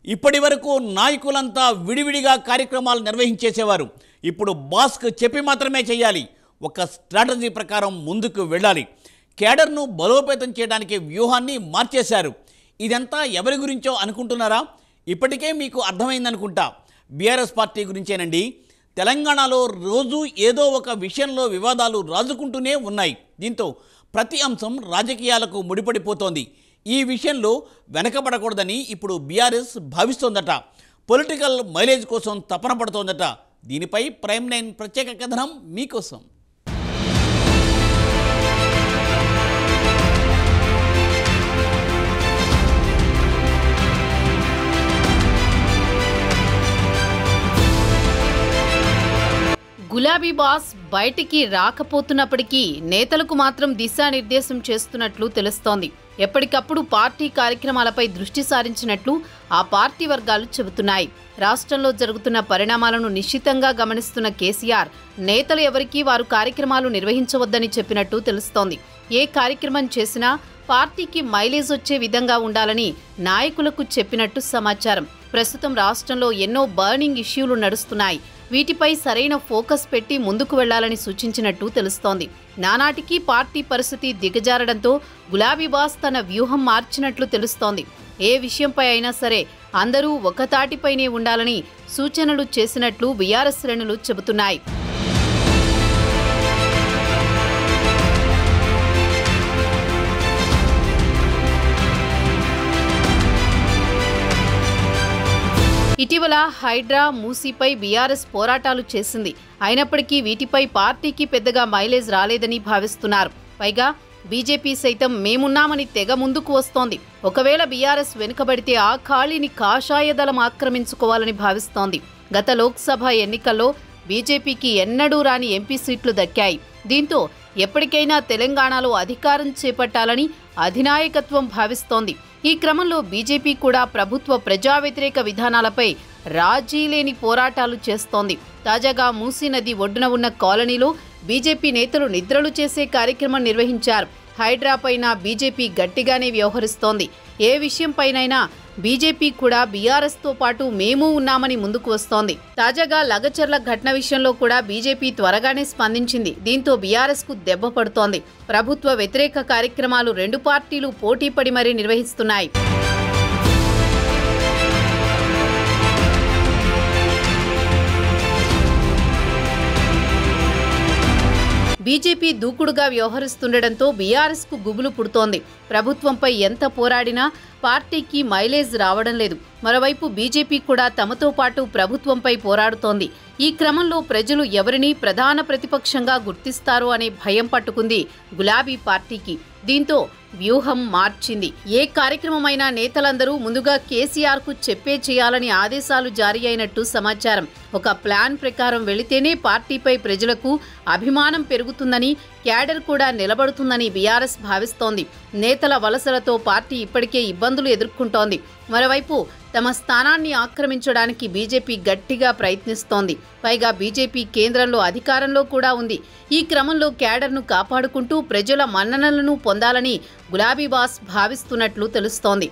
ఇప్పటి వరకు నాయకులంతా విడివిడిగా కార్యక్రమాలు నిర్వహించేసేవారు ఇప్పుడు బాస్కు చెప్పి మాత్రమే చేయాలి ఒక స్ట్రాటజీ ప్రకారం ముందుకు వెళ్ళాలి కేడర్ను బలోపేతం చేయడానికి వ్యూహాన్ని మార్చేశారు ఇదంతా ఎవరి గురించో అనుకుంటున్నారా ఇప్పటికే మీకు అర్థమైందనుకుంటా బీఆర్ఎస్ పార్టీ గురించేనండి తెలంగాణలో రోజు ఏదో ఒక విషయంలో వివాదాలు రాజుకుంటూనే ఉన్నాయి దీంతో ప్రతి అంశం రాజకీయాలకు ముడిపడిపోతోంది ఈ విషయంలో వెనకబడకూడదని ఇప్పుడు బీఆర్ఎస్ భావిస్తోందట పొలిటికల్ మైలేజ్ కోసం తపన పడుతోందట దీనిపై ప్రైమ్ నైన్ ప్రత్యేక కథనం మీకోసం గులాబీ బాస్ బయటికి రాకపోతున్నప్పటికీ నేతలకు మాత్రం దిశానిర్దేశం చేస్తున్నట్లు తెలుస్తోంది ఎప్పటికప్పుడు పార్టీ కార్యక్రమాలపై దృష్టి సారించినట్లు ఆ పార్టీ వర్గాలు చెబుతున్నాయి రాష్ట్రంలో జరుగుతున్న పరిణామాలను నిశ్చితంగా గమనిస్తున్న కేసీఆర్ నేతలు ఎవరికీ వారు కార్యక్రమాలు నిర్వహించవద్దని చెప్పినట్టు తెలుస్తోంది ఏ కార్యక్రమం చేసినా పార్టీకి మైలేజ్ వచ్చే విధంగా ఉండాలని నాయకులకు చెప్పినట్టు సమాచారం ప్రస్తుతం రాష్ట్రంలో ఎన్నో బర్నింగ్ ఇష్యూలు నడుస్తున్నాయి వీటిపై సరైన ఫోకస్ పెట్టి ముందుకు వెళ్లాలని సూచించినట్టు తెలుస్తోంది నానాటికి పార్టీ పరిస్థితి దిగజారడంతో గులాబీ బాస్ తన వ్యూహం మార్చినట్లు తెలుస్తోంది ఏ విషయంపై అయినా సరే అందరూ ఒక తాటిపైనే ఉండాలని సూచనలు చేసినట్లు బీఆర్ఎస్ శ్రేణులు చెబుతున్నాయి ఇటీవల హైడ్రా మూసీపై బీఆర్ఎస్ పోరాటాలు చేసింది అయినప్పటికీ వీటిపై పార్టీకి పెద్దగా మైలేజ్ రాలేదని భావిస్తున్నారు పైగా బీజేపీ సైతం మేమున్నామని తెగ ముందుకు వస్తోంది ఒకవేళ బీఆర్ఎస్ వెనుకబడితే ఆ ఖాళీని కాషాయ దళం ఆక్రమించుకోవాలని భావిస్తోంది గత లోక్సభ ఎన్నికల్లో బీజేపీకి ఎన్నడూ రాని ఎంపీ సీట్లు దక్కాయి దీంతో ఎప్పటికైనా తెలంగాణలో అధికారం చేపట్టాలని అధినాయకత్వం భావిస్తోంది ఈ క్రమంలో బీజేపీ కూడా ప్రభుత్వ ప్రజా వ్యతిరేక విధానాలపై రాజీ లేని పోరాటాలు చేస్తోంది తాజాగా మూసీ నది ఒడ్డున ఉన్న కాలనీలో బీజేపీ నేతలు నిద్రలు చేసే కార్యక్రమం నిర్వహించారు హైడ్రా పైన బీజేపీ గట్టిగానే వ్యవహరిస్తోంది ఏ విషయంపైనైనా బీజేపీ కూడా బీఆర్ఎస్ తో పాటు మేము ఉన్నామని ముందుకు వస్తోంది తాజాగా లగచర్ల ఘటన విషయంలో కూడా బీజేపీ త్వరగానే స్పందించింది దీంతో బీఆర్ఎస్ కు దెబ్బ పడుతోంది ప్రభుత్వ వ్యతిరేక కార్యక్రమాలు రెండు పార్టీలు పోటీపడి మరీ నిర్వహిస్తున్నాయి బీజేపీ దూకుడుగా వ్యవహరిస్తుండటంతో బీఆర్ఎస్ కు గుబులు పుడుతోంది ప్రభుత్వంపై ఎంత పోరాడినా పార్టీకి మైలేజ్ రావడం లేదు మరోవైపు బీజేపీ కూడా తమతో పాటు ప్రభుత్వంపై పోరాడుతోంది ఈ క్రమంలో ప్రజలు ఎవరిని ప్రధాన ప్రతిపక్షంగా గుర్తిస్తారు అనే భయం పట్టుకుంది గులాబీ పార్టీకి దీంతో వ్యూహం మార్చింది ఏ కార్యక్రమమైనా నేతలందరూ ముందుగా కేసీఆర్ కు చెప్పే చేయాలని ఆదేశాలు జారీ అయినట్టు సమాచారం ఒక ప్లాన్ ప్రకారం వెళితేనే పార్టీపై ప్రజలకు అభిమానం పెరుగుతుందని క్యాడర్ కూడా నిలబడుతుందని బీఆర్ఎస్ భావిస్తోంది నేతల వలసలతో పార్టీ ఇప్పటికే ఇబ్బందులు ఎదుర్కొంటోంది మరోవైపు తమ స్థానాన్ని ఆక్రమించడానికి బీజేపీ గట్టిగా ప్రయత్నిస్తోంది పైగా బీజేపీ కేంద్రంలో అధికారంలో కూడా ఉంది ఈ క్రమంలో క్యాడర్ను కాపాడుకుంటూ ప్రజల మన్ననలను పొందాలని గులాబీ బాస్ భావిస్తున్నట్లు తెలుస్తోంది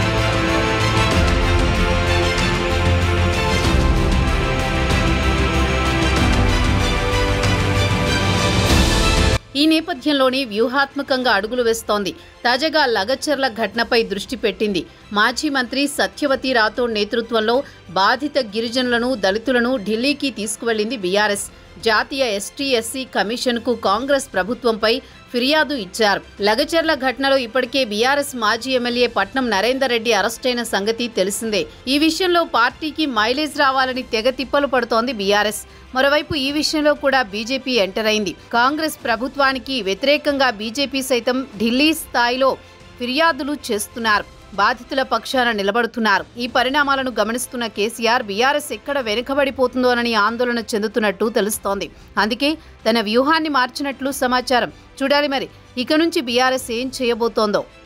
ఈ నేపథ్యంలోనే వ్యూహాత్మకంగా అడుగులు వేస్తోంది తాజాగా లగచర్ల ఘటనపై దృష్టి పెట్టింది మాజీ మంత్రి సత్యవతి రాథోడ్ నేతృత్వంలో బాధిత గిరిజనులను దళితులను ఢిల్లీకి తీసుకువెళ్లింది బీఆర్ఎస్ జాతీయ ఎస్టీ ఎస్సీ కమిషన్కు కాంగ్రెస్ ప్రభుత్వంపై ఫిర్యాదు ఇచ్చారు లగచర్ల ఘటనలో ఇప్పటికే బీఆర్ఎస్ మాజీ ఎమ్మెల్యే పట్నం నరేందర్ రెడ్డి అరెస్టైన సంగతి తెలిసిందే ఈ విషయంలో పార్టీకి మైలేజ్ రావాలని తెగ తిప్పలు పడుతోంది బీఆర్ఎస్ మరోవైపు ఈ విషయంలో కూడా బీజేపీ ఎంటర్ అయింది కాంగ్రెస్ ప్రభుత్వానికి వ్యతిరేకంగా బీజేపీ సైతం ఢిల్లీ స్థాయిలో ఫిర్యాదులు చేస్తున్నారు బాధితుల పక్షాన నిలబడుతున్నారు ఈ పరిణామాలను గమనిస్తున్న కేసీఆర్ బీఆర్ఎస్ ఎక్కడ వెనుకబడిపోతుందోనని ఆందోళన చెందుతున్నట్టు తెలుస్తోంది అందుకే తన వ్యూహాన్ని మార్చినట్లు సమాచారం చూడాలి మరి ఇక నుంచి బీఆర్ఎస్ ఏం చేయబోతోందో